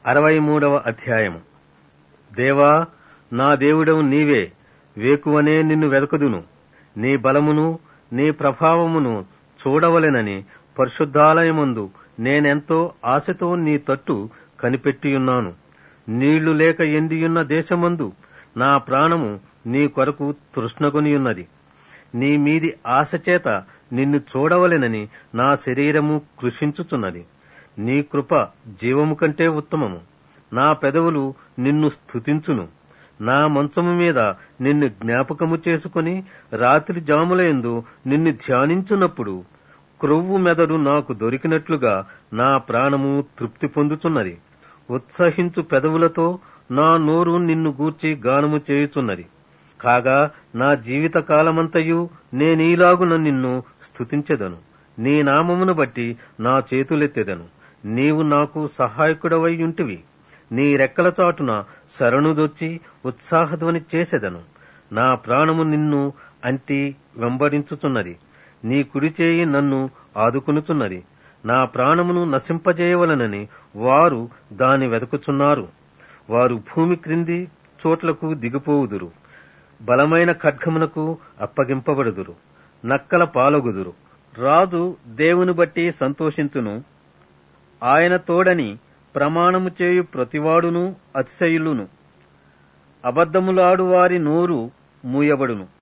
అరవై మూడవ అధ్యాయము దేవా నా దేవుడవు నీవే వేకువనే నిన్ను వెదకుదును నీ బలమును నీ ప్రభావమును చూడవలెనని పరిశుద్ధాలయమందు నేనెంతో ఆశతో నీ తట్టు కనిపెట్టియున్నాను నీళ్లు లేక ఎండియున్న దేశమందు నా ప్రాణము నీ కొరకు తృష్ణగొనియున్నది నీ మీది ఆశచేత నిన్ను చూడవలెనని నా శరీరము కృషించుచున్నది నీ కృప జీవము కంటే ఉత్తమము నా పెదవులు నిన్ను స్తుతించును నా మంచము మీద నిన్ను జ్ఞాపకము చేసుకుని రాత్రి జాములయందు నిన్ను ధ్యానించున్నప్పుడు క్రొవ్వు మెదడు నాకు దొరికినట్లుగా నా ప్రాణము తృప్తి పొందుచున్నది ఉత్సహించు పెదవులతో నా నోరు నిన్ను గూర్చి గానము చేయుచున్నది కాగా నా జీవిత కాలమంతయు నేనీలాగున నిన్ను స్తుతించెదను నీ నామమును బట్టి నా చేతులెత్తెదను నీవు నాకు సహాయకుడవై ఉంటివి నీ రెక్కల చాటున శరణుదొచ్చి ఉత్సాహధ్వని చేసెదను నా ప్రాణము నిన్ను అంటి వెంబడించుచున్నది నీ కుడి చేయి నన్ను ఆదుకునుచున్నది నా ప్రాణమును నశింపజేయవలనని వారు దాని వెతుకుచున్నారు వారు భూమి క్రింది చోట్లకు దిగిపోవుదురు బలమైన ఖడ్గమునకు అప్పగింపబడుదురు నక్కల పాలగుదురు రాజు దేవుని బట్టి సంతోషించును ఆయన తోడని ప్రమాణము చేయు ప్రతివాడును అతిశయులును అబద్ధములాడు వారి నోరు మూయబడును